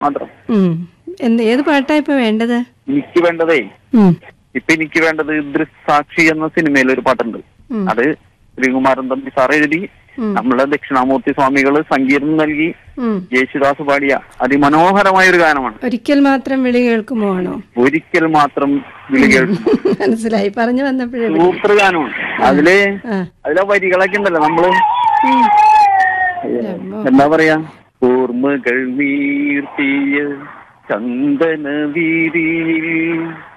മാത്രം ഉം. എന്ത് ഏത് പാട്ടാ ഇപ്പൊ വേണ്ടത് എനിക്ക് വേണ്ടതേ ഉം. ഇപ്പൊ എനിക്ക് വേണ്ടത് ദൃസാക്ഷി എന്ന സിനിമയിൽ ഒരു പാട്ടുണ്ട് ഉം. അത് ശ്രീകുമാരൻ തമ്പി സാർ എഴുതി ഉം. നമ്മളെ ദക്ഷിണാമൂർത്തി സ്വാമികള് സംഗീതം നൽകി ഉം. യേശുദാസ് പാടിയ അതിമനോഹരമായ ഒരു ഗാനമാണ് ഒരിക്കൽ മാത്രം വിളി കേൾക്കുമോ ആണോ ഒരിക്കൽ മാത്രം വിളി കേൾക്കും മനസ്സിലായി പറഞ്ഞു വന്നപ്പോഴേ വിളി. സൂപ്പർ ഗാനമാണ് അതില് ആ അതിലെ വരികളൊക്കെ ഉണ്ടല്ലോ നമ്മള് ഉം. എന്താ പറയാ ഓർമ്മകൾ നീർത്തിയ ചന്ദന വീതിയിൽ